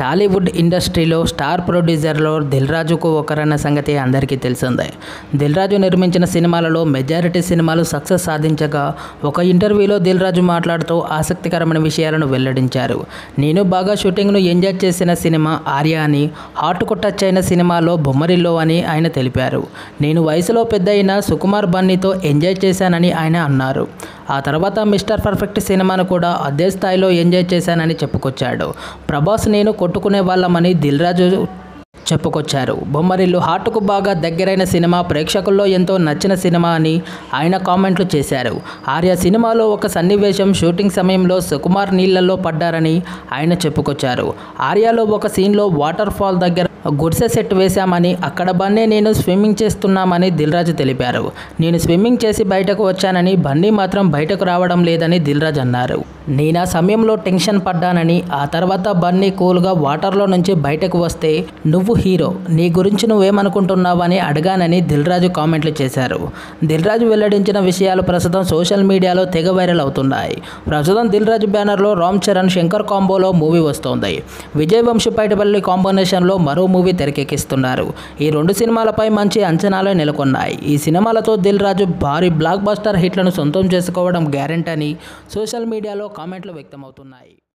టాలీవుడ్ ఇండస్ట్రీలో స్టార్ ప్రొడ్యూసర్లో దిల్రాజుకు ఒకరన్న సంగతి అందరికీ తెలిసిందే దిల్రాజు నిర్మించిన సినిమాలలో మెజారిటీ సినిమాలు సక్సెస్ సాధించగా ఒక ఇంటర్వ్యూలో దిల్రాజు మాట్లాడుతూ ఆసక్తికరమైన విషయాలను వెల్లడించారు నేను బాగా షూటింగ్ను ఎంజాయ్ చేసిన సినిమా ఆర్య అని హార్ట్కు టచ్ అయిన సినిమాలో బొమ్మరిల్లో అని ఆయన తెలిపారు నేను వయసులో పెద్ద అయిన సుకుమార్ బన్నీతో ఎంజాయ్ చేశానని ఆయన అన్నారు ఆ తర్వాత మిస్టర్ పర్ఫెక్ట్ సినిమాను కూడా అదే స్థాయిలో ఎంజాయ్ చేశానని చెప్పుకొచ్చాడు ప్రభాస్ నేను కొట్టుకునే వాళ్ళమని దిల్రాజు చెప్పుకొచ్చారు బొమ్మరిల్లు హార్ట్కు బాగా దగ్గరైన సినిమా ప్రేక్షకుల్లో ఎంతో నచ్చిన సినిమా అని ఆయన కామెంట్లు చేశారు ఆర్య సినిమాలో ఒక సన్నివేశం షూటింగ్ సమయంలో సుకుమార్ నీళ్లలో పడ్డారని ఆయన చెప్పుకొచ్చారు ఆర్యాలో ఒక సీన్లో వాటర్ ఫాల్ దగ్గర గుడిసె సెట్ వేశామని అక్కడ బన్నే నేను స్విమ్మింగ్ చేస్తున్నామని దిల్రాజు తెలిపారు నేను స్విమ్మింగ్ చేసి బయటకు వచ్చానని బన్నీ మాత్రం బయటకు రావడం లేదని దిల్రాజు అన్నారు నేను ఆ సమయంలో టెన్షన్ పడ్డానని ఆ తర్వాత బన్నీ కూల్గా వాటర్లో నుంచి బయటకు వస్తే నువ్వు హీరో నీ గురించి నువ్వేమనుకుంటున్నావని అడగానని దిల్రాజు కామెంట్లు చేశారు దిల్రాజు వెల్లడించిన విషయాలు ప్రస్తుతం సోషల్ మీడియాలో తెగ వైరల్ అవుతున్నాయి ప్రస్తుతం దిల్రాజు బ్యానర్లో రామ్ చరణ్ శంకర్ కాంబోలో మూవీ వస్తోంది విజయ్ వంశీ పైటపల్లి కాంబినేషన్లో మరో మూవీ తెరకెక్కిస్తున్నారు ఈ రెండు సినిమాలపై మంచి అంచనాలు నెలకొన్నాయి ఈ సినిమాలతో దిల్ రాజు భారీ బ్లాక్ బస్టర్ హిట్లను సొంతం చేసుకోవడం గ్యారెంటీ అని సోషల్ మీడియాలో కామెంట్లు వ్యక్తమవుతున్నాయి